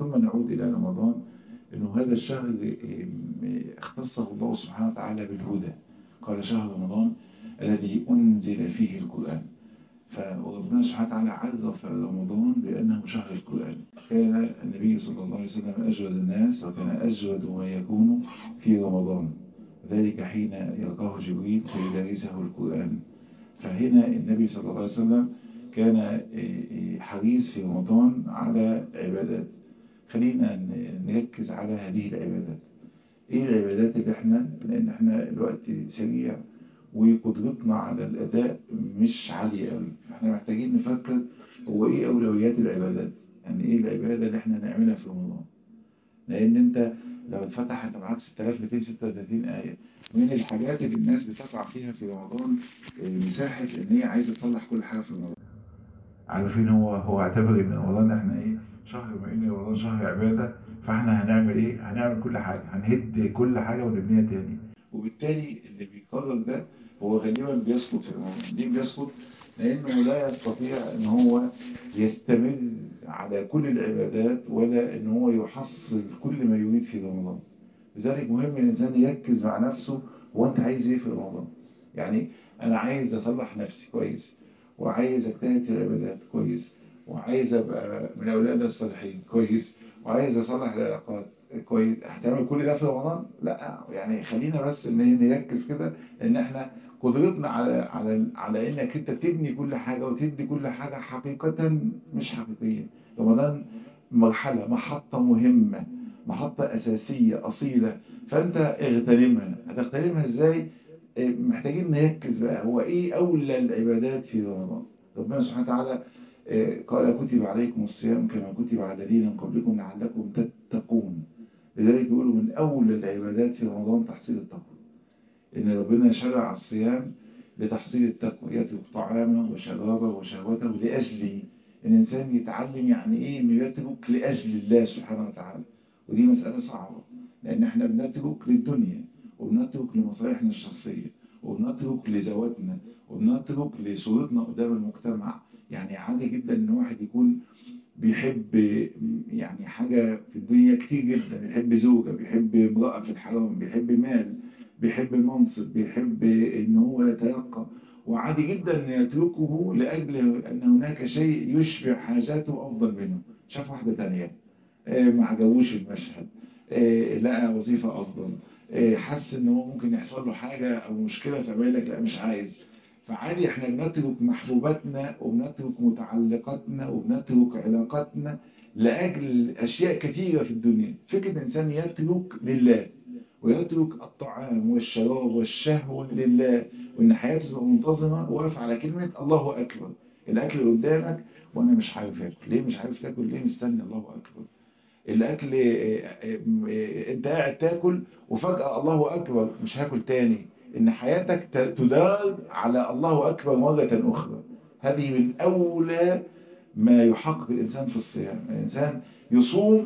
ثم نعود إلى رمضان أنه هذا الشهر اختصه الله سبحانه وتعالى بالهدى قال شهر رمضان الذي أنزل فيه القرآن فربنا سبحانه وتعالى عرف رمضان بأنه شهر القرآن كان النبي صلى الله عليه وسلم أجود الناس وكان أجود ما يكون في رمضان ذلك حين يلقاه جبريل فيدرسه القرآن فهنا النبي صلى الله عليه وسلم كان حريص في رمضان على عبادات خلينا نركز على هذه العبادات ايه العبادات اللي احنا لان احنا الوقت سريع وقدرتنا على الاداء مش عالية قوي احنا محتاجين نفكر هو ايه اولويات العبادات يعني ايه العبادة اللي احنا نعملها في رمضان لان انت لو اتفتح انت معاك 6236 آية من الحاجات اللي الناس بتقع فيها في رمضان مساحة ان هي عايزة تصلح كل حاجة في رمضان عارفين هو هو اعتبر ان رمضان احنا ايه شهر بما ان رمضان شهر عبادة فاحنا هنعمل ايه هنعمل كل حاجة هنهد كل حاجة ونبنيها تاني وبالتالي اللي بيقرر ده هو غالبا بيسقط في رمضان ليه بيسقط لانه لا يستطيع ان هو يستمر على كل العبادات ولا ان هو يحصل كل ما يريد في رمضان لذلك مهم الانسان يركز مع نفسه هو انت عايز ايه في رمضان يعني انا عايز اصلح نفسي كويس وعايز اجتهد في العبادات كويس وعايز ابقى من اولاد الصالحين كويس وعايز اصلح العلاقات كويس هتعمل كل ده في رمضان لا يعني خلينا بس ان نركز كده ان احنا قدرتنا على على على انك انت تبني كل حاجه وتدي كل حاجه حقيقه مش حقيقيه رمضان مرحله محطه مهمه محطه اساسيه اصيله فانت اغتنمها هتغتنمها ازاي محتاجين نركز بقى هو ايه اولى العبادات في رمضان ربنا سبحانه وتعالى قال كتب عليكم الصيام كما كتب على الذين من قبلكم لعلكم تتقون لذلك بيقولوا من اولى العبادات في رمضان تحصيل التقوى ان ربنا شرع الصيام لتحصيل التقوى يترك طعامه وشرابه وشهوته لاجل الانسان يتعلم يعني ايه انه يترك لاجل الله سبحانه وتعالى ودي مسألة صعبة لان احنا بنترك للدنيا وبنترك لمصالحنا الشخصية وبنترك لذواتنا وبنترك لصورتنا قدام المجتمع يعني عادي جدا ان واحد يكون بيحب يعني حاجة في الدنيا كتير جدا بيحب زوجة بيحب امرأة في الحرام بيحب مال بيحب المنصب بيحب ان هو يتلقى وعادي جدا ان يتركه لاجل ان هناك شيء يشبع حاجاته افضل منه شاف واحدة تانية ما عجبوش المشهد لقى وظيفة افضل حس ان هو ممكن يحصل له حاجة او مشكلة فبقى لك لا مش عايز فعادي احنا بنترك محبوباتنا وبنترك متعلقاتنا وبنترك علاقاتنا لأجل أشياء كثيرة في الدنيا فكرة إنسان يترك لله ويترك الطعام والشراب والشهوة لله وإن حياته تبقى منتظمة واقف على كلمة الله أكبر الأكل قدامك وأنا مش عارف أكل ليه مش عارف تاكل ليه مستني الله أكبر الأكل أنت قاعد تاكل وفجأة الله أكبر مش هاكل تاني إن حياتك تدار على الله أكبر مرة أخرى هذه من أولى ما يحقق الإنسان في الصيام الإنسان يصوم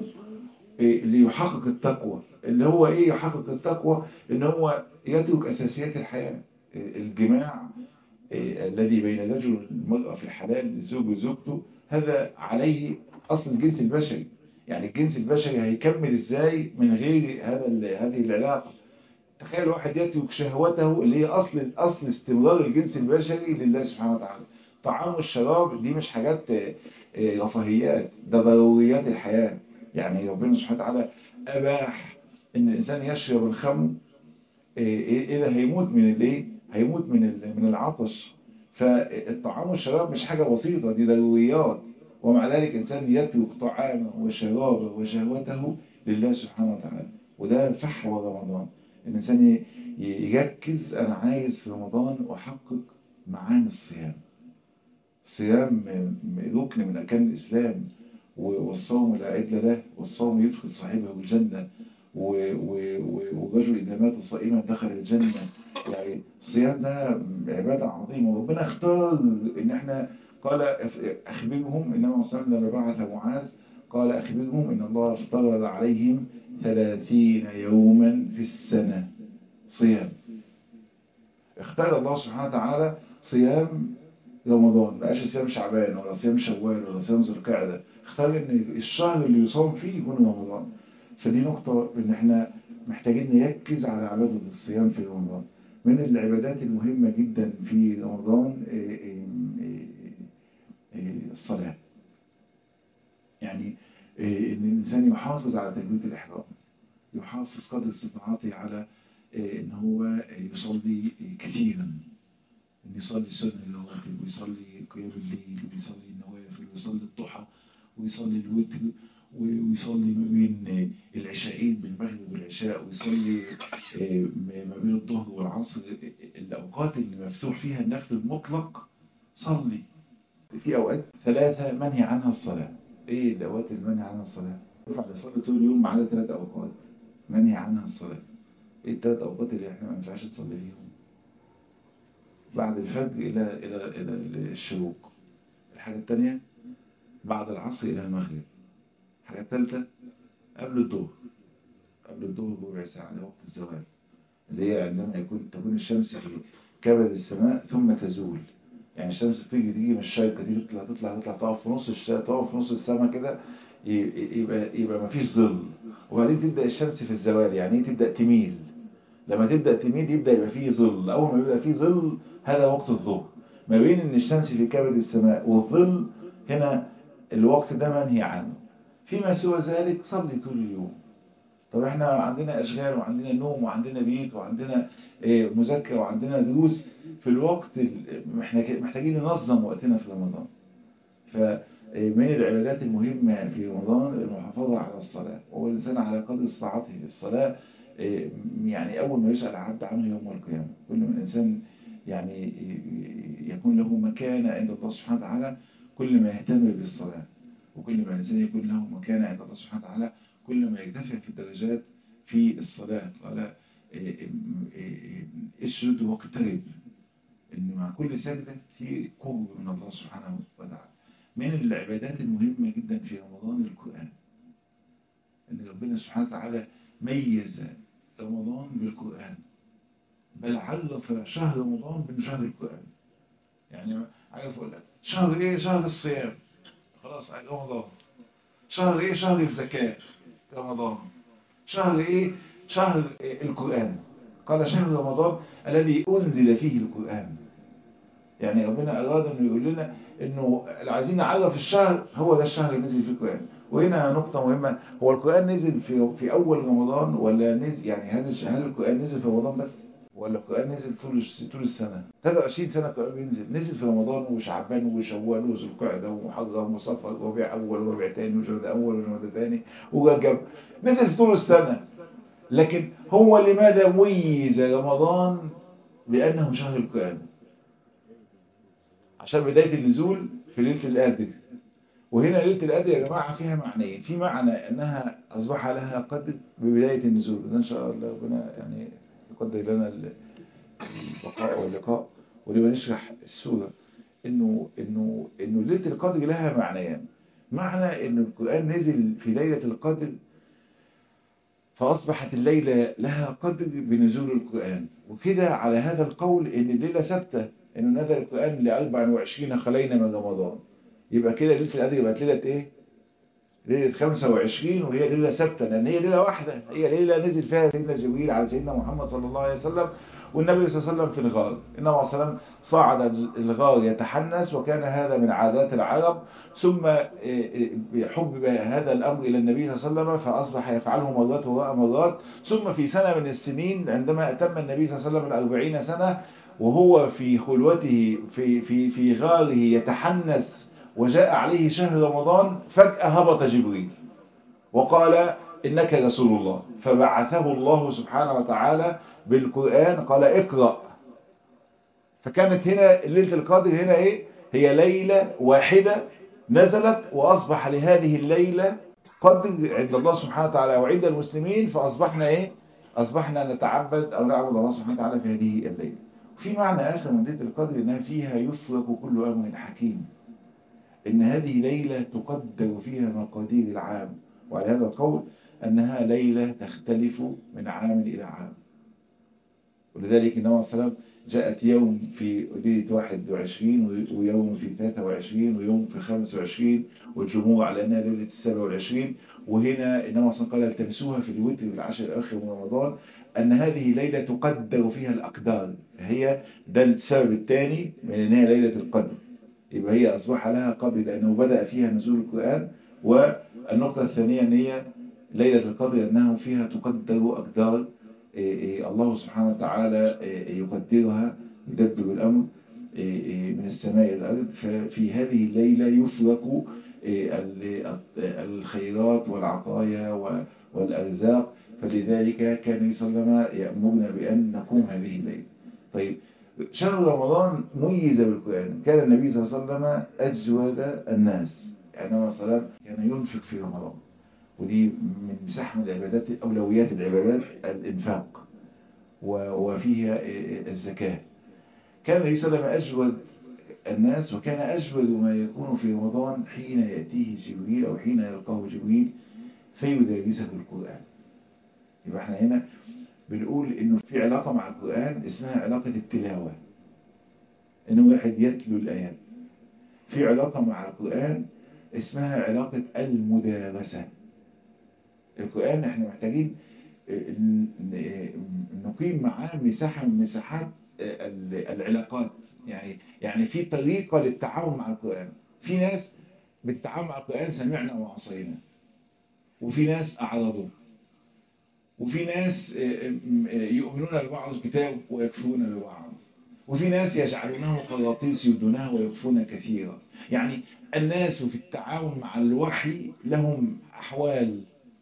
ليحقق التقوى اللي هو إيه يحقق التقوى إن هو يترك أساسيات الحياة الجماع الذي بين الرجل والمرأة في الحلال الزوج وزوجته هذا عليه أصل الجنس البشري يعني الجنس البشري هيكمل إزاي من غير هذا هذه العلاقة تخيل واحد يترك شهوته اللي هي أصل أصل استمرار الجنس البشري لله سبحانه وتعالى طعام والشراب دي مش حاجات رفاهيات ده ضروريات الحياة يعني ربنا سبحانه وتعالى أباح إن الإنسان يشرب الخمر إذا هيموت من الايه هيموت من من العطش فالطعام والشراب مش حاجة بسيطة دي ضروريات ومع ذلك إنسان يترك طعامه وشرابه وشهوته لله سبحانه وتعالى وده فحوى رمضان الإنسان يركز أنا عايز في رمضان أحقق معاني الصيام الصيام ركن من أركان الإسلام والصوم لا عدل له والصوم يدخل صاحبه الجنة والرجل إذا مات صائما دخل الجنة يعني الصيام ده عبادة عظيمة وربنا اختار إن احنا قال أخبرهم إنما صلى لما بعث معاذ قال أخبرهم إن الله افترض عليهم ثلاثين يوما في السنة صيام اختار الله سبحانه وتعالى صيام رمضان بقاش صيام شعبان ولا صيام شوال ولا صيام ذو القعدة اختار ان الشهر اللي يصوم فيه يكون رمضان فدي نقطة ان احنا محتاجين نركز على عبادة الصيام في رمضان من العبادات المهمة جدا في رمضان الصلاة يعني ان الانسان يحافظ على تكبيرة الاحرام يحافظ قدر استطاعته على ان هو يصلي كثيرا ان يصلي سنة الرواتب ويصلي قيام الليل ويصلي النوافل ويصلي الضحى ويصلي الوتر ويصلي ما بين العشاءين بالمغرب والعشاء ويصلي ما بين الظهر والعصر الأوقات اللي مفتوح فيها النفل المطلق صلي في أوقات ثلاثة منهي عنها الصلاة إيه الأوقات المنهي عنها الصلاة؟ ينفع نصلي طول اليوم ما عدا ثلاث أوقات منهي عنها الصلاة إيه الثلاث أوقات اللي إحنا ما ينفعش تصلي فيهم؟ بعد الفجر إلى إلى إلى الشروق الحاجة الثانية بعد العصر إلى المغرب الحاجة الثالثة قبل الظهر قبل الظهر بربع ساعة لوقت الزوال اللي هي عندما يكون تكون الشمس في كبد السماء ثم تزول يعني الشمس تيجي تيجي من الشرق تيجي تطلع تطلع تطلع تقف في نص الشرق تقف في نص السماء كده يبقى يبقى ما فيش ظل وبعدين تبدأ الشمس في الزوال يعني ايه تبدأ تميل لما تبدأ تميل يبدأ يبقى فيه ظل أول ما يبقى فيه ظل هذا وقت الظهر ما بين ان الشمس في كبد السماء والظل هنا الوقت ده منهي عنه فيما سوى ذلك صلي طول اليوم طب احنا عندنا اشغال وعندنا نوم وعندنا بيت وعندنا مذاكره وعندنا دروس في الوقت احنا محتاجين ننظم وقتنا في رمضان فمن العبادات المهمة في رمضان المحافظة على الصلاة والإنسان على قدر استطاعته الصلاة يعني أول ما يسأل عبد عنه يوم القيامة كل ما الإنسان يعني يكون له مكانة عند الله سبحانه وتعالى كل ما يهتم بالصلاة وكل ما الإنسان يكون له مكانة عند الله سبحانه وتعالى كل ما يرتفع في الدرجات في الصلاة قال اسجد واقترب إن مع كل سجدة في قرب من الله سبحانه وتعالى من العبادات المهمة جدا في رمضان القرآن إن ربنا سبحانه وتعالى ميز رمضان بالقرآن بل عرف شهر رمضان بأنه شهر القرآن يعني عارف أقول لك شهر إيه شهر الصيام خلاص رمضان شهر إيه شهر الزكاة رمضان شهر إيه شهر القرآن قال شهر رمضان الذي أنزل فيه القرآن يعني ربنا أراد أنه يقول لنا أنه عايزين نعرف الشهر هو ده الشهر اللي نزل فيه القرآن وهنا نقطة مهمة هو القرآن نزل في في أول رمضان ولا نزل يعني هل هل القرآن نزل في رمضان بس ولا القرآن نزل طول طول السنة 23 سنة القرآن بينزل نزل في رمضان وشعبان وشوال وذو القعدة ومحرم وصفر وربيع أول وربيع ثاني وجماد أول وجماد ثاني ورجب نزل في طول السنة لكن هو لماذا ميز رمضان بأنه شهر القرآن عشان بداية النزول في ليلة القدر وهنا ليلة القدر يا جماعة فيها معنيين في معنى أنها أصبح لها قدر ببداية النزول وده إن شاء الله ربنا يعني يقدر لنا البقاء واللقاء ولما نشرح السورة إنه إنه إنه ليلة القدر لها معنيان معنى إن القرآن نزل في ليلة القدر فأصبحت الليلة لها قدر بنزول القرآن وكده على هذا القول إن الليلة ثابتة إنه نزل القرآن ل 24 خلينا من رمضان يبقى كده ليلة القدر بقت ليلة إيه؟ ليلة 25 وهي ليلة ثابتة لأن هي ليلة واحدة هي ليلة نزل فيها سيدنا جبريل على سيدنا محمد صلى الله عليه وسلم والنبي صلى الله عليه وسلم في الغار النبي عليه السلام صعد الغار يتحنس وكان هذا من عادات العرب ثم حبب هذا الأمر إلى النبي صلى الله عليه وسلم فأصبح يفعله مرات وراء مرات ثم في سنة من السنين عندما أتم النبي صلى الله عليه وسلم الأربعين سنة وهو في خلوته في, في, في غاره يتحنس وجاء عليه شهر رمضان فجأة هبط جبريل وقال إنك رسول الله فبعثه الله سبحانه وتعالى بالقرآن قال اقرأ فكانت هنا ليلة القدر هنا إيه هي ليلة واحدة نزلت وأصبح لهذه الليلة قدر عند الله سبحانه وتعالى وعند المسلمين فأصبحنا إيه أصبحنا نتعبد أو نعبد الله سبحانه وتعالى في هذه الليلة في معنى آخر من ليلة القدر إنها فيها يفرق كل أمر حكيم إن هذه ليلة تقدر فيها مقادير العام وعلى هذا القول أنها ليلة تختلف من عام إلى عام ولذلك النبي عليه السلام جاءت يوم في ليلة 21 ويوم في 23 ويوم في 25 والجمهور على أنها ليلة 27 وهنا إنما صلى قال التمسوها في الوتر العشر الأخير من رمضان أن هذه ليلة تقدر فيها الأقدار هي ده السبب الثاني من أن هي ليلة القدر يبقى هي أصبح لها قدر لأنه بدأ فيها نزول القرآن والنقطة الثانية أن هي ليلة القدر لأنه فيها تقدر أقدار الله سبحانه وتعالى يقدرها يدبر الأمر من السماء إلى الأرض ففي هذه الليلة يفرق الخيرات والعطايا والأرزاق فلذلك كان النبي صلى الله عليه وسلم يأمرنا بأن نقوم هذه الليلة طيب شهر رمضان ميز بالقرآن كان النبي صلى الله عليه وسلم أجود الناس يعني صلى كان ينفق في رمضان ودي من زحم العبادات أولويات العبادات الإنفاق وفيها الزكاة كان النبي صلى الله عليه وسلم أجود الناس وكان أجود ما يكون في رمضان حين يأتيه جبريل أو حين يلقاه جبريل فيدرسه القرآن يبقى احنا هنا بنقول انه في علاقة مع القرآن اسمها علاقة التلاوة انه واحد يتلو الآيات في علاقة مع القرآن اسمها علاقة المدارسة القرآن احنا محتاجين نقيم معاه مساحة من مساحات العلاقات يعني يعني في طريقة للتعامل مع القرآن في ناس بتتعامل مع القرآن سمعنا وعصينا وفي ناس أعرضوا وفي ناس يؤمنون ببعض الكتاب ويكفرون ببعض وفي ناس يجعلونه قراطيس يبدونها ويكفون كثيرا يعني الناس في التعاون مع الوحي لهم أحوال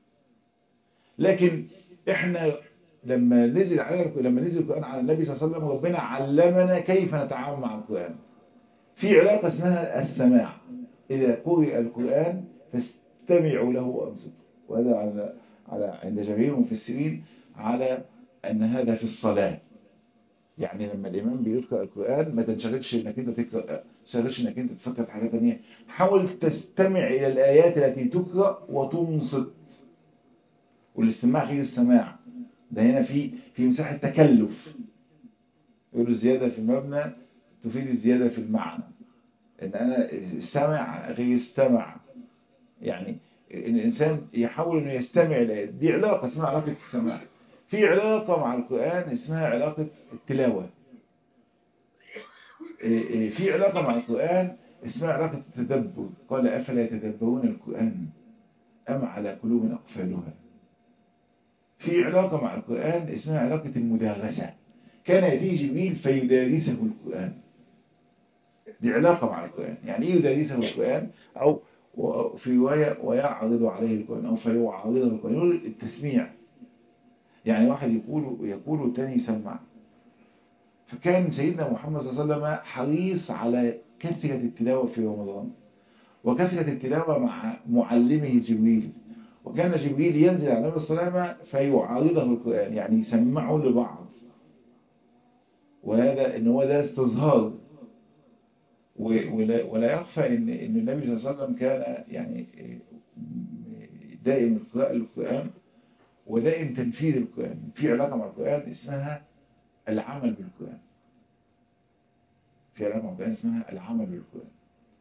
لكن احنا لما نزل على لما نزل القرآن على النبي صلى الله عليه وسلم ربنا علمنا كيف نتعامل مع القرآن في علاقة اسمها السماع إذا قرئ القرآن فاستمعوا له وأنصتوا وهذا على على عند جميع المفسرين على أن هذا في الصلاة يعني لما الإمام بيقرأ القرآن ما تنشغلش إنك أنت تقرأ تنشغلش إنك أنت تفكر في حاجة تانية حاول تستمع إلى الآيات التي تقرأ وتنصت والاستماع غير السماع ده هنا في في مساحة تكلف يقولوا الزيادة في المبنى تفيد الزيادة في المعنى إن أنا سمع غير استمع يعني إن الإنسان يحاول إنه يستمع الآيات دي علاقة اسمها علاقة السماع في علاقة مع القرآن اسمها علاقة التلاوة في علاقة مع القرآن اسمها علاقة التدبر قال أفلا يتدبرون القرآن أم على قلوب أقفالها في علاقة مع القرآن اسمها علاقة المدارسة كان يأتيه جبريل فيدارسه القرآن دي علاقة مع القرآن يعني ايه يدارسه القرآن أو في رواية ويعرض عليه القرآن أو فيعرضه القرآن يقول التسميع يعني واحد يقول يقول والتاني يسمع فكان سيدنا محمد صلى الله عليه وسلم حريص على كثرة التلاوة في رمضان وكثرة التلاوة مع معلمه جبريل وكان جبريل ينزل على النبي صلى الله عليه وسلم فيعارضه القرآن يعني يسمعه لبعض وهذا ان هو ده استظهار ولا, ولا يخفى ان ان النبي صلى الله عليه وسلم كان يعني دائم قراءة القرآن ودائم تنفيذ القرآن في علاقة مع القرآن اسمها العمل بالقرآن في علاقة مع القرآن اسمها العمل بالقرآن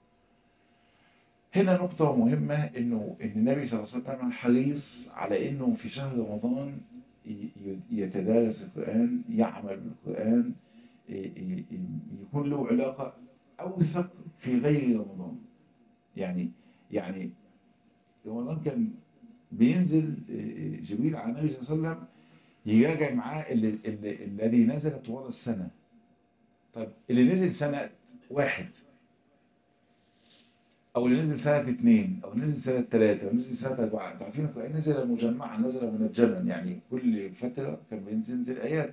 هنا نقطة مهمة انه ان النبي صلى الله عليه وسلم حريص على انه في شهر رمضان يتدارس القرآن يعمل بالقرآن يكون له علاقة أوثق في غير رمضان يعني يعني رمضان كان بينزل جبريل على النبي صلى الله عليه وسلم يراجع معاه الذي نزل طوال السنة طيب اللي نزل سنة واحد او اللي نزل سنة اثنين او نزل سنة ثلاثة او نزل سنة اربعة انتوا عارفين القرآن نزل مجمعا نزل منجما يعني كل فترة كان بينزل آيات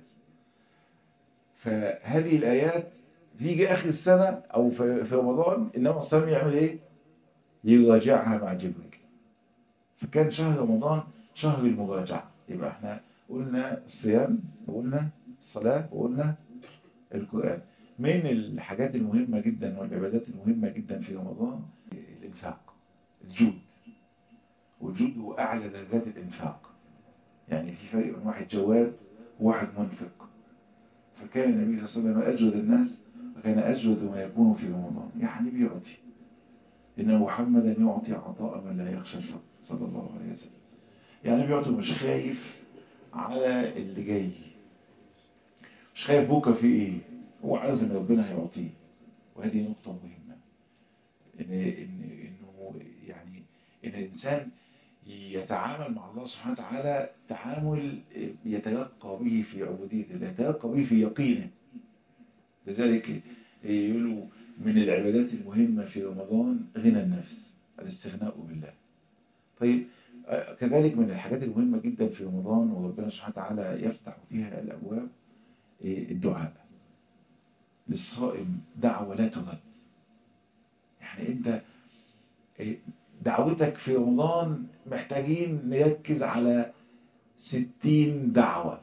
فهذه الآيات تيجي آخر السنة أو في رمضان إنما الصلاة يعمل إيه؟ يراجعها مع جبريل فكان شهر رمضان شهر المراجعة يبقى احنا قلنا الصيام وقلنا الصلاة وقلنا القرآن من الحاجات المهمة جدا والعبادات المهمة جدا في رمضان الإنفاق الجود والجود هو أعلى درجات الإنفاق يعني في فرق بين واحد جواد وواحد منفق فكان النبي صلى الله عليه وسلم أجود الناس وكان أجود ما يكون في رمضان يعني بيعطي إن محمدا يعطي عطاء من لا يخشى الفقر صلى الله عليه وسلم يعني بيعطي مش خايف على اللي جاي مش خايف بكره في ايه هو عارف ان ربنا هيعطيه وهذه نقطة مهمة إن إن إنه يعني إن الإنسان يتعامل مع الله سبحانه وتعالى تعامل يتيقى به في عبودية الله يتيقى به في يقينه لذلك يقولوا من العبادات المهمة في رمضان غنى النفس الاستغناء بالله طيب كذلك من الحاجات المهمة جدا في رمضان وربنا سبحانه وتعالى يفتح فيها الأبواب الدعاء للصائم دعوة لا ترد يعني انت دعوتك في رمضان محتاجين نركز على ستين دعوة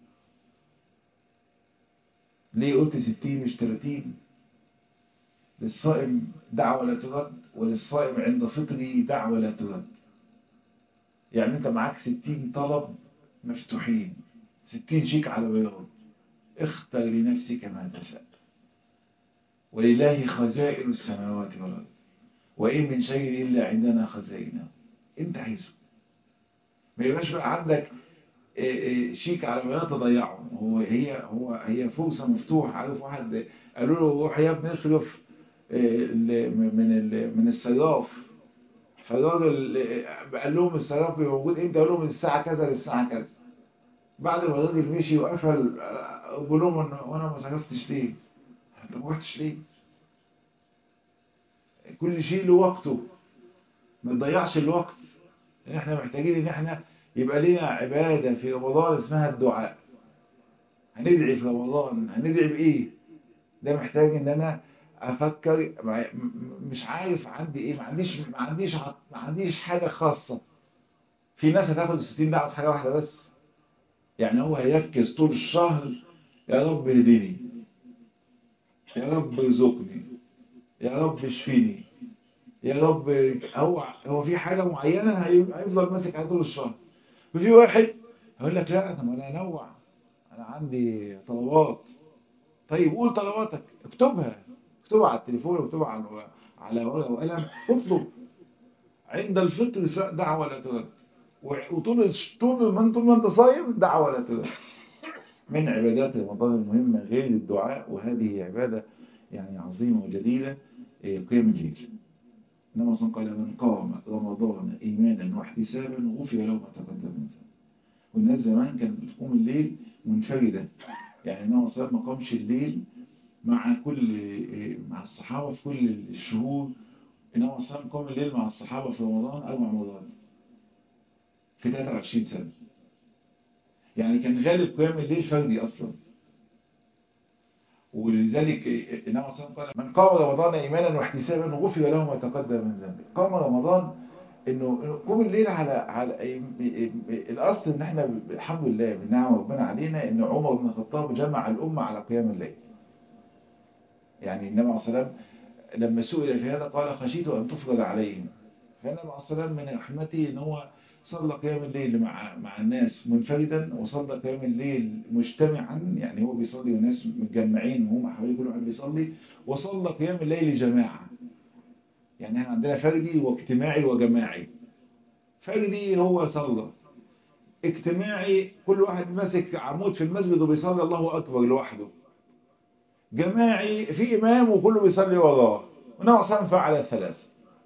ليه قلت ستين مش تلاتين للصائم دعوة لا ترد وللصائم عند فطره دعوة لا ترد يعني انت معاك ستين طلب مفتوحين ستين شيك على بياض اختر لنفسك ما تشاء ولله خزائن السماوات والأرض وإن من شيء إلا عندنا خزائنه انت عايزه ما يبقاش بقى عندك شيك على بياض تضيعه هو هي هو هي فرصة مفتوحة عارف واحد قالوا له روح يا ابني اصرف من من الصراف فالراجل قال لهم الصراف موجود امتى قال لهم من الساعة كذا للساعة كذا بعد ما الراجل مشي وقفل قال لهم وانا ما صرفتش ليه انت ما رحتش ليه كل شيء له وقته ما تضيعش الوقت احنا محتاجين ان احنا يبقى لنا عبادة في رمضان اسمها الدعاء هندعي في رمضان هندعي بايه ده محتاج ان انا افكر مش عارف عندي ايه ما عنديش ما عنديش ما عنديش حاجة خاصة في ناس هتاخد الستين دعوة حاجة واحدة بس يعني هو هيركز طول الشهر يا رب اهدني يا رب ارزقني يا رب اشفيني يا رب هو هو في حاجة معينة هيفضل ماسك على طول الشهر وفي واحد هيقول لك لا انا انا انوع انا عندي طلبات طيب قول طلباتك اكتبها اكتبها على التليفون واكتبها على على ورقه وقلم اطلب عند الفطر دعوه لا ترد وطول طول ما طول ما انت صايم دعوه لا ترد من عبادات رمضان المهمه غير الدعاء وهذه عباده يعني عظيمه وجليله قيام الليل إنما صلى قال من قام رمضان إيمانا واحتسابا غفر له ما تقدم من ذنبه والناس زمان كانت بتقوم الليل منفردة يعني إنما صلى ما قامش الليل مع كل مع الصحابة في كل الشهور إنما صلى قام الليل مع الصحابة في رمضان أربع مرات في 23 سنة يعني كان غالب قيام الليل فردي أصلا ولذلك إنما صلى الله عليه وسلم من قام رمضان إيمانا واحتسابا غفر له ما تقدم من ذنبه قام رمضان إنه قوم الليل على على الأصل إن إحنا الحمد لله من نعم ربنا علينا إن عمر بن الخطاب جمع الأمة على قيام الليل يعني النبي عليه الصلاة لما سئل في هذا قال خشيت أن تفرض عليهم فالنبي عليه الصلاة من رحمته إن هو صلى قيام الليل مع مع الناس منفردا وصلى قيام الليل مجتمعا يعني هو بيصلي والناس متجمعين وهم حواليه كل واحد بيصلي وصلى قيام الليل جماعة يعني احنا عندنا فردي واجتماعي وجماعي فردي هو صلى اجتماعي كل واحد ماسك عمود في المسجد وبيصلي الله أكبر لوحده جماعي في إمام وكله بيصلي وراه ونوع صنف فعل الثلاثة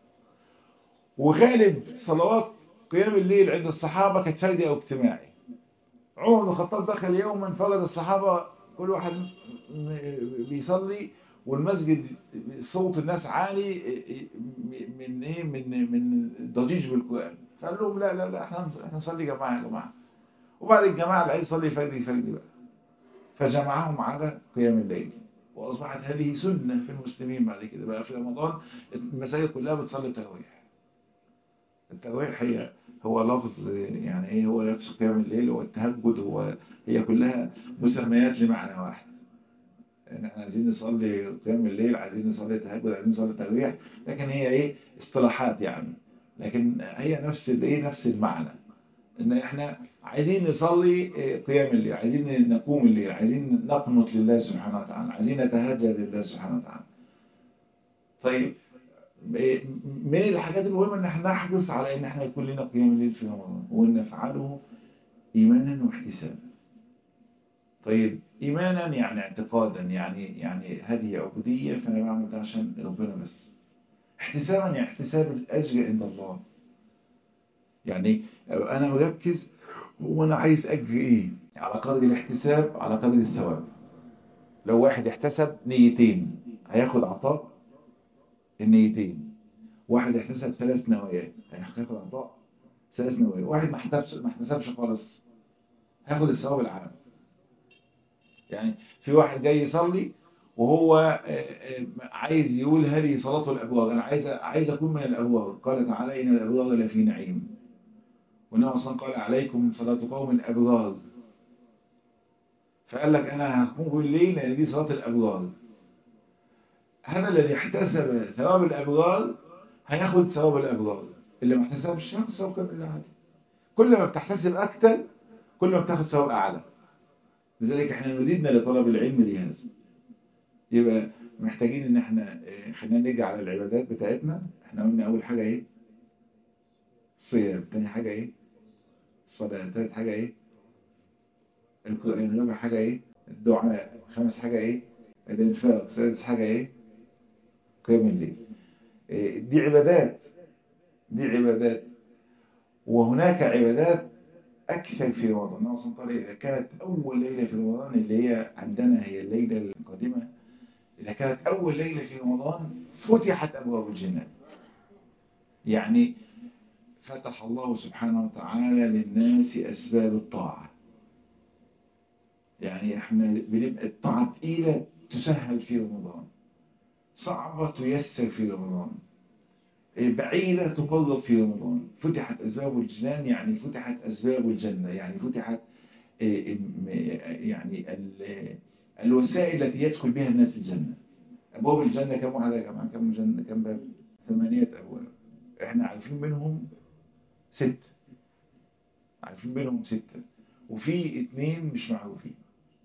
وغالب صلوات قيام الليل عند الصحابة كانت فردي أو اجتماعي عمر بن الخطاب دخل يوما فرد الصحابة كل واحد بيصلي والمسجد صوت الناس عالي من ايه من من ضجيج بالقرآن فقال لهم لا لا لا احنا احنا نصلي جماعة يا جماعة وبعد الجماعة اللي عايز يصلي فردي فردي بقى فجمعهم على قيام الليل وأصبحت هذه سنة في المسلمين بعد كده بقى في رمضان المساجد كلها بتصلي التراويح التراويح هي هو لفظ يعني ايه هو لفظ قيام الليل والتهجد هو هي كلها مسميات لمعنى واحد ان احنا عايزين نصلي قيام الليل عايزين نصلي التهجد عايزين نصلي التراويح لكن هي ايه اصطلاحات يعني لكن هي نفس الايه نفس المعنى ان احنا عايزين نصلي قيام الليل عايزين نقوم الليل عايزين نقنط لله سبحانه وتعالى عايزين نتهجد لله سبحانه وتعالى طيب من الحاجات المهمة ان احنا نحرص على ان احنا يكون لنا قيام الليل في رمضان وان نفعله ايمانا واحتسابا طيب ايمانا يعني اعتقادا يعني يعني هذه عبودية فانا بعمل ده عشان ربنا بس احتسابا يعني احتساب الاجر عند الله يعني انا مركز هو انا عايز اجر ايه على قدر الاحتساب على قدر الثواب لو واحد احتسب نيتين هياخد عطاء النيتين واحد احتسب ثلاث نوايا هياخد عطاء ثلاث نوايا واحد ما احتسبش ما احتسبش خالص هياخد الثواب العام يعني في واحد جاي يصلي وهو عايز يقول هذه صلاة الأبواب أنا عايز عايز أكون من الأبواب قال تعالى إن الأبواب لفي نعيم والنبي أصلا قال عليكم صلاة قوم الأبرار فقال لك أنا هقوم بالليل لأن دي صلاة الأبرار هذا الذي احتسب ثواب الأبرار هياخد ثواب الأبرار اللي ما احتسبش ياخد ثواب كامل عادي كل ما بتحتسب أكتر كل ما بتاخد ثواب أعلى لذلك احنا نريدنا لطلب العلم لهذا يبقى محتاجين ان احنا خلينا نرجع على العبادات بتاعتنا احنا قلنا اول حاجة ايه الصيام تاني حاجة ايه الصلاة تالت حاجة ايه القرآن رابع حاجة ايه الدعاء خامس حاجة ايه الانفاق سادس حاجة ايه قيام الليل إيه دي عبادات دي عبادات وهناك عبادات أكثر في رمضان أصلا قال إذا كانت أول ليلة في رمضان اللي هي عندنا هي الليلة القادمة إذا كانت أول ليلة في رمضان فتحت أبواب الجنة يعني فتح الله سبحانه وتعالى للناس أسباب الطاعة يعني احنا بنبقى الطاعة تقيلة تسهل في رمضان صعبة تيسر في رمضان بعيدة تقرب في رمضان فتحت أسباب الجنان يعني فتحت أسباب الجنة يعني فتحت يعني الوسائل التي يدخل بها الناس الجنة أبواب الجنة كم واحدة يا جماعة كم جنة كم باب ثمانية أبواب احنا عارفين منهم ست عارفين منهم ستة وفي اثنين مش معروفين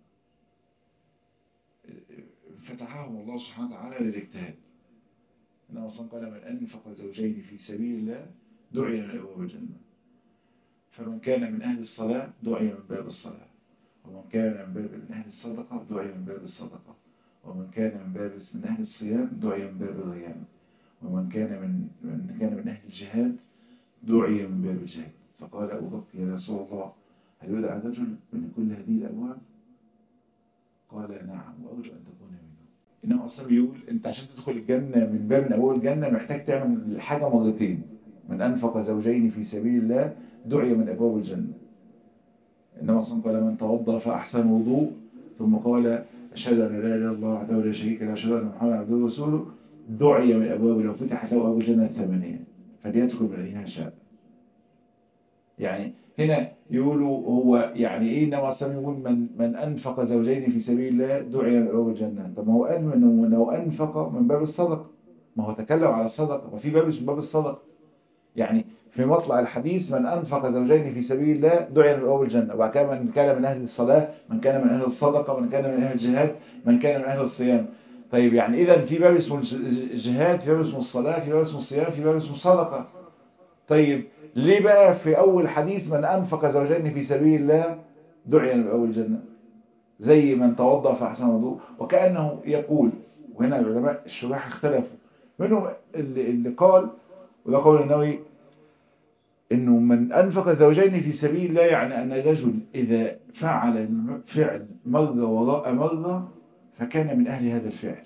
فتحهم الله سبحانه وتعالى للاجتهاد إنه أصلا قال من أنفق زوجين في سبيل الله دعي من أبواب الجنة فمن كان من أهل الصلاة دعي من باب الصلاة ومن كان من باب من أهل الصدقة دعي من باب الصدقة ومن كان من باب من أهل الصيام دعي من باب الريان ومن كان من من كان من أهل الجهاد دعي من باب الجهاد فقال أبو بكر يا رسول الله هل يدعى رجل من كل هذه الأبواب؟ قال نعم وأرجو أن تكون منه إنما أصلا بيقول أنت عشان تدخل الجنة من باب من أبواب الجنة محتاج تعمل الحاجة مرتين من أنفق زوجين في سبيل الله دعي من أبواب الجنة إنما أصلا قال من توضأ فأحسن وضوء ثم قال أشهد أن لا إله إلا الله وحده لا شريك له أشهد أن محمدا عبده ورسوله دعي من أبواب لو فتحت له أبواب الجنة الثمانية فليدخل من أيها شاء يعني هنا يقولوا هو يعني ايه انما اصلا يقول من من انفق زوجين في سبيل الله دعي من ابواب الجنه طب ما هو قال انه لو انفق من باب الصدقه ما هو تكلم على الصدقه وفي باب اسمه باب الصدقه يعني في مطلع الحديث من انفق زوجين في سبيل الله دعي من ابواب الجنه وبعد كده من كان من اهل الصلاه من كان من اهل الصدقه من كان من اهل الجهاد من كان من اهل الصيام طيب يعني اذا في باب اسمه الجهاد في باب اسمه الصلاه في باب اسمه الصيام في باب اسمه الصدقه طيب ليه بقى في أول حديث من أنفق زوجين في سبيل الله دعي من أول الجنة زي من توضأ فأحسن وضوء وكأنه يقول وهنا العلماء الشراح اختلفوا منهم اللي, اللي قال وده قول النووي انه من انفق زوجين في سبيل الله يعني ان الرجل اذا فعل فعل مرة وراء مرة فكان من اهل هذا الفعل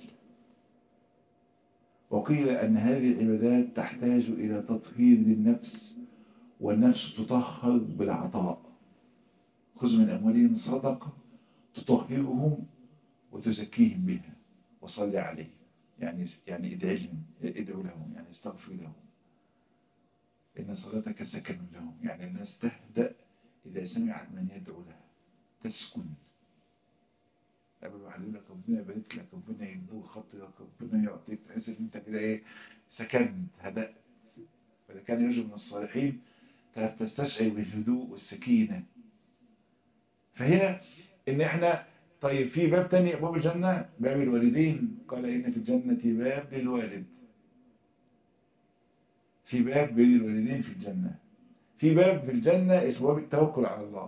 وقيل ان هذه العبادات تحتاج الى تطهير للنفس والنفس تطهر بالعطاء خذ من أموالهم صدقة تطهرهم وتزكيهم بها وصلي عليهم يعني يعني ادعي لهم ادعو لهم يعني استغفر لهم إن صلاتك سكن لهم يعني الناس تهدأ إذا سمعت من يدعو لها تسكن قبل واحد يقول لك ربنا يبارك لك ربنا ينور خطرك ربنا يعطيك تحس ان انت كده ايه سكنت هدأت فإذا كان يرجو من الصالحين تستشعر بالهدوء والسكينة فهنا ان احنا طيب في باب تاني ابواب الجنة باب الوالدين قال ان في الجنة باب للوالد في باب للوالدين في الجنة في باب في الجنة اسمه باب التوكل على الله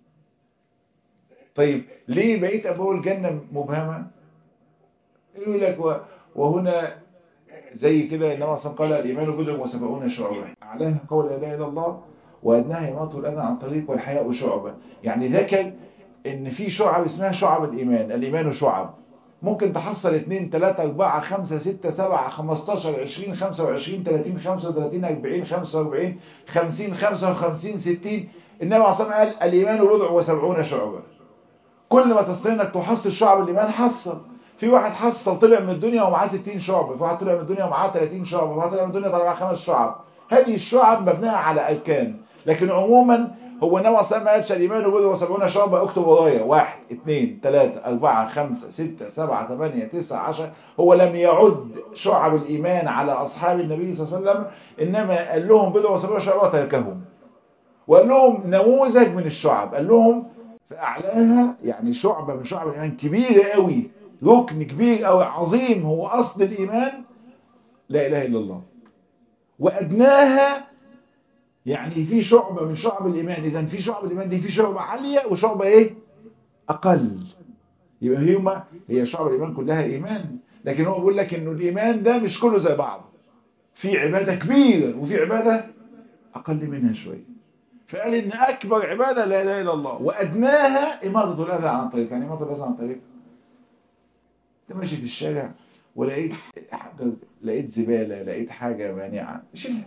طيب ليه بقيت ابواب الجنة مبهمة يقول لك وهنا زي كده انما اصلا قال الايمان بضع وسبعون شعبة اعلاها قول لا اله الا الله وادناها يماط الاذى عن طريق والحياء شعبة يعني ذكر ان في شعب اسمها شعب الايمان الايمان شعب ممكن تحصل 2 3 4 5 6 7 15 20 25 30 35 40 45 50 55 60 انما اصلا قال الايمان بضع وسبعون شعبة كل ما تستطيع انك تحصل شعب الايمان حصل في واحد حصل طلع من الدنيا ومعاه 60 شعب في واحد طلع من الدنيا ومعاه 30 شعب في واحد طلع من الدنيا طلع خمس شعب هذه الشعب مبنية على أركان لكن عموما هو نوع سما قالش الإيمان وبدو وسبعون شعبة اكتب ورايا واحد اثنين ثلاثة أربعة خمسة ستة سبعة ثمانية تسعة عشر هو لم يعد شعب الإيمان على أصحاب النبي صلى الله عليه وسلم إنما قال لهم بدو وسبعون شعبة تركهم وقال لهم نموذج من الشعب قال لهم في أعلاها يعني شعبة من شعب الإيمان كبيرة قوي ركن كبير أو عظيم هو أصل الإيمان لا إله إلا الله وأدناها يعني في شعبة من شعب الإيمان إذا في شعب الإيمان دي في شعبة عالية وشعبة إيه أقل يبقى هما هي شعب الإيمان كلها إيمان لكن هو بيقول لك إنه الإيمان ده مش كله زي بعض في عبادة كبيرة وفي عبادة أقل منها شوية فقال إن أكبر عبادة لا إله إلا الله وأدناها إماطة الأذى عن طريق يعني إماطة الأذى عن طريق انت ماشي في الشارع ولقيت حاجة لقيت زبالة لقيت حاجة مانعة شيلها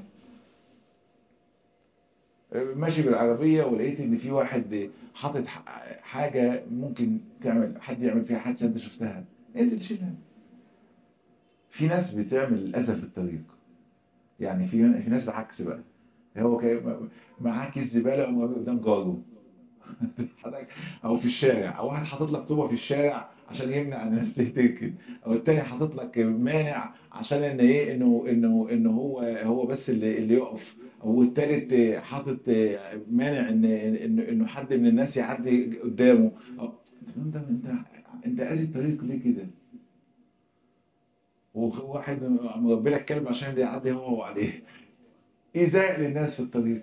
ماشي بالعربية ولقيت ان في واحد حاطط حاجة ممكن تعمل حد يعمل فيها حادثة انت شفتها انزل شيلها في ناس بتعمل اذى في الطريق يعني في في ناس العكس بقى هو معاه كيس زبالة قدام جاره او في الشارع او واحد حاطط لك طوبه في الشارع عشان يمنع الناس تركن او التاني حاطط لك مانع عشان ان ايه انه انه انه هو هو بس اللي اللي يقف او التالت حاطط مانع ان انه انه حد من الناس يعدي قدامه انت انت انت قاسي الطريق ليه كده وواحد مربي لك كلب عشان اللي يعدي هو وعليه ايذاء للناس في الطريق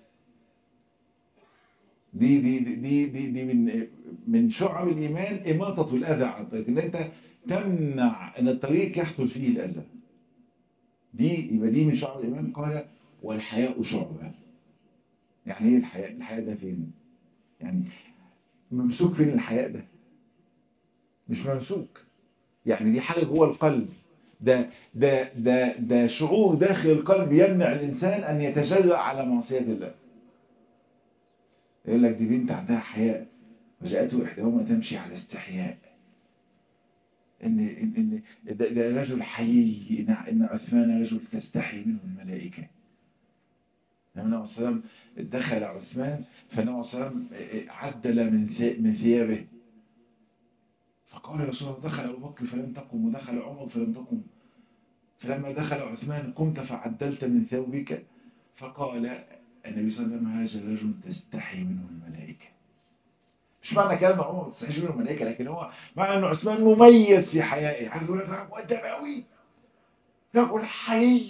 دي دي دي دي دي من من شعب الإيمان إماطة الأذى عن الطريق إن أنت تمنع أن الطريق يحصل فيه الأذى دي يبقى دي من شعب الإيمان قال والحياء شعبة يعني إيه الحياء الحياء ده فين يعني ممسوك فين الحياء ده مش ممسوك يعني دي حاجة جوه القلب ده ده ده ده شعور داخل القلب يمنع الإنسان أن يتجرأ على معصية الله يقول لك دي بنت عندها حياء وجاءته إحداهما تمشي على استحياء إن إن إن ده, ده رجل حيي إن, إن عثمان رجل تستحي منه الملائكة لما النبي صلى الله عليه وسلم دخل عثمان فالنبي صلى الله عليه وسلم عدل من من ثيابه فقال يا رسول الله دخل أبو بكر فلم تقم ودخل عمر فلم تقم فلما دخل عثمان قمت فعدلت من ثوبك فقال النبي صلى الله عليه وسلم هذا الرجل تستحي منه الملائكة مش معنى كلمة عمر ما تستحيش منه الملائكة لكن هو معنى أن عثمان مميز في حيائه عارف يقول لك مؤدب قوي يقول حي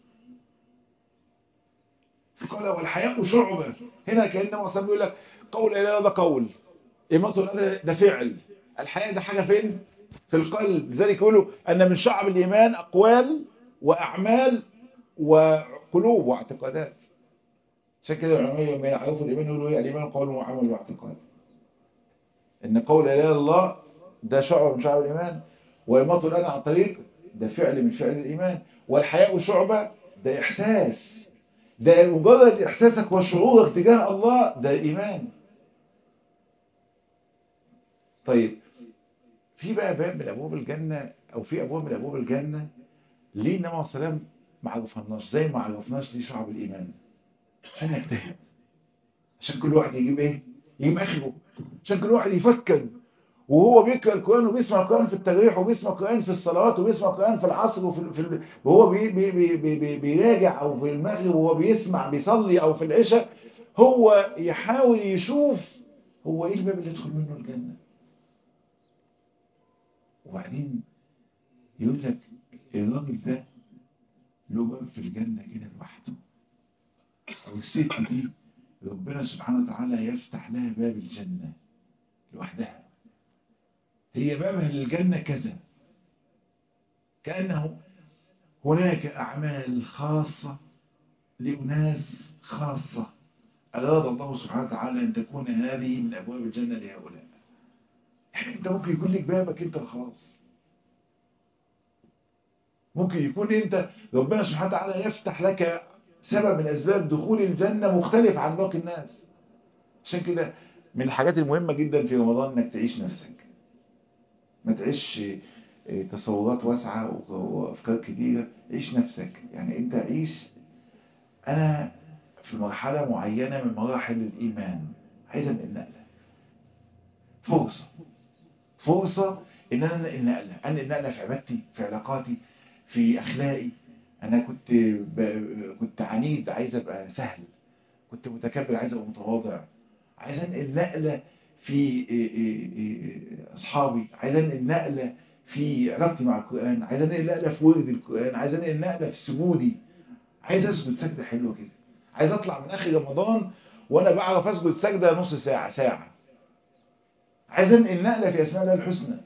فقال والحياء شعبة هنا كأن النبي بيقول لك قول لا ده قول إماطة ده فعل الحياء ده حاجة فين في القلب لذلك يقولوا أن من شعب الإيمان أقوال وأعمال وقلوب واعتقادات عشان كده العلماء لما يعرفوا الإيمان يقولوا ايه الإيمان قول وعمل واعتقاد إن قول لا إله إلا الله ده شعب من شعب الإيمان وإماطة الأذى عن طريق ده فعل من فعل الإيمان والحياء شعبة ده إحساس ده مجرد إحساسك وشعورك تجاه الله ده إيمان طيب في بقى باب من أبواب الجنة أو في أبواب من أبواب الجنة ليه النبي عليه السلام ما عرفناش زي ما عرفناش ليه شعب الإيمان عشان يجتهد عشان كل واحد يجيب ايه يجيب اخره عشان كل واحد يفكر وهو بيقرا القران وبيسمع القران في التراويح وبيسمع القران في الصلاه وبيسمع القران في العصر وفي في وهو بي بي بي بي بي بيراجع او في المغرب وهو بيسمع بيصلي او في العشاء هو يحاول يشوف هو ايه الباب اللي يدخل منه الجنة وبعدين يقول لك الراجل ده له باب في الجنة كده لوحده أو الست دي ربنا سبحانه وتعالى يفتح لها باب الجنة لوحدها هي بابها للجنة كذا كأنه هناك أعمال خاصة لأناس خاصة أراد الله سبحانه وتعالى أن تكون هذه من أبواب الجنة لهؤلاء يعني أنت ممكن يكون لك بابك أنت الخاص ممكن يكون أنت ربنا سبحانه وتعالى يفتح لك سبب من أسباب دخول الجنة مختلف عن باقي الناس عشان كده من الحاجات المهمة جدا في رمضان أنك تعيش نفسك ما تعيش تصورات واسعة وأفكار كتيرة عيش نفسك يعني أنت عيش أنا في مرحلة معينة من مراحل الإيمان عايز أنقل نقلة فرصة فرصة إن أنا أنقل نقلة أنقل نقلة في عبادتي في علاقاتي في أخلاقي أنا كنت ب... كنت عنيد عايز أبقى سهل كنت متكبر عايز أبقى متواضع عايز أنقل نقلة في أصحابي عايز أنقل نقلة في علاقتي مع القرآن عايز أنقل نقلة في ورد القرآن عايز أنقل نقلة في سجودي عايز أسجد سجدة حلوة كده عايز أطلع من آخر رمضان وأنا بعرف أسجد سجدة نص ساعة ساعة عايز أنقل نقلة في أسماء الله الحسنى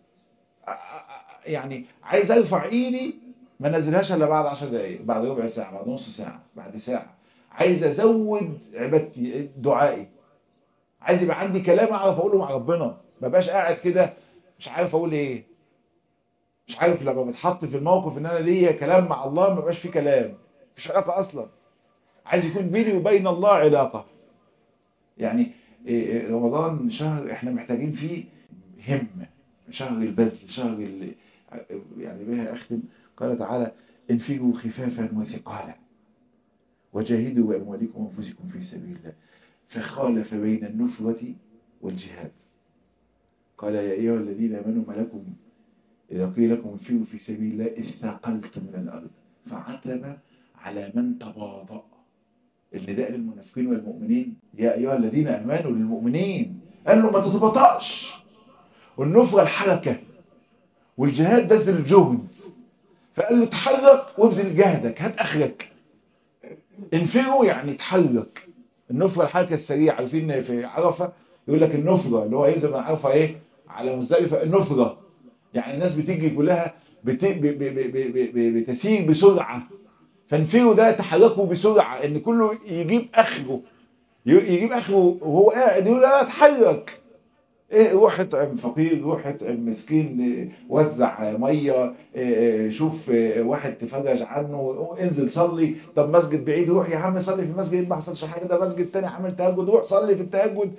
يعني عايز أرفع إيدي ما نزلهاش إلا بعد 10 دقايق بعد ربع ساعة بعد نص ساعة بعد ساعة عايز أزود عبادتي دعائي عايز يبقى عندي كلام أعرف أقوله مع ربنا ما بقاش قاعد كده مش عارف أقول إيه مش عارف لما بتحط في الموقف ان انا ليا كلام مع الله ما بقاش فيه كلام مفيش علاقه اصلا عايز يكون بيني وبين الله علاقه يعني رمضان شهر احنا محتاجين فيه همه شهر البذل شهر ال... يعني بها اختم قال تعالى انفروا خفافا وثقالا وجاهدوا باموالكم وانفسكم في سبيل الله فخالف بين النفرة والجهاد قال يا ايها الذين امنوا ما لكم إذا قيل لكم انفروا في سبيل الله اثاقلتم من الأرض فعتب على من تواضع النداء للمنافقين والمؤمنين يا أيها الذين أمنوا للمؤمنين قال له ما تتبطأش والنفرة الحركة والجهاد بذل الجهد فقال له تحرك وابذل جهدك هات أخرك انفروا يعني تحرك النفرة الحركة السريعة عارفين في عرفة يقول لك النفرة اللي هو ينزل من عرفة ايه على مزدلفة النفرة يعني الناس بتيجي كلها بت... ب... ب... ب... ب... بتسير بسرعة فانفروا ده تحركوا بسرعة ان كله يجيب اخره يجيب اخره وهو قاعد يقول لا اتحرك ايه روح اطعم فقير روح اطعم مسكين وزع ميه شوف واحد تفرج عنه انزل صلي طب مسجد بعيد روح يا عم صلي في مسجد ما حصلش حاجه ده مسجد تاني عامل تهجد روح صلي في التهجد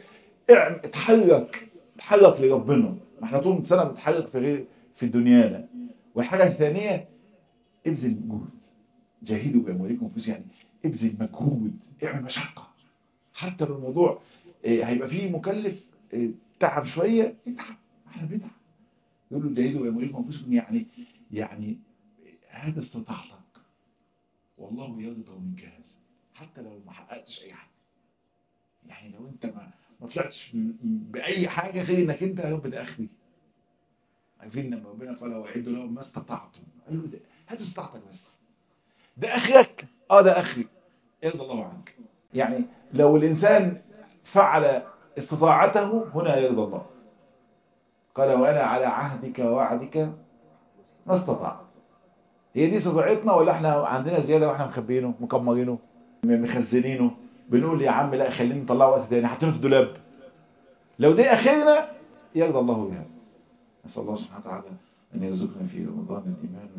اتحرك اتحرك لربنا ما احنا طول سنه بنتحرك في غير في دنيانا والحاجه الثانيه ابذل جهد جاهدوا باموالكم وانفسكم يعني ابذل مجهود اعمل مشقه حتى لو الموضوع هيبقى فيه مكلف تعب شويه اتعب احنا بنتعب يقولوا جاهدوا باموالكم وانفسكم يعني يعني هذا استطاعتك والله يرضى منك هذا حتى لو ما حققتش اي حاجه يعني لو انت ما ما طلعتش باي حاجه غير انك انت يا رب ده اخري عارفين لما ربنا قال وعدوا لهم ما استطعتم قال له ده هات استطاعتك بس ده اخرك اه ده اخري يرضى الله عنك يعني لو الانسان فعل استطاعته هنا يرضى الله قال وانا على عهدك ووعدك ما استطعت هي دي استطاعتنا ولا احنا عندنا زياده واحنا مخبيينه مكمرينه مخزنينه بنقول يا عم لا خلينا نطلعه وقت تاني حاطينه في الدولاب لو دي اخرنا يرضى الله بها نسال الله سبحانه وتعالى ان يرزقنا في رمضان الايمان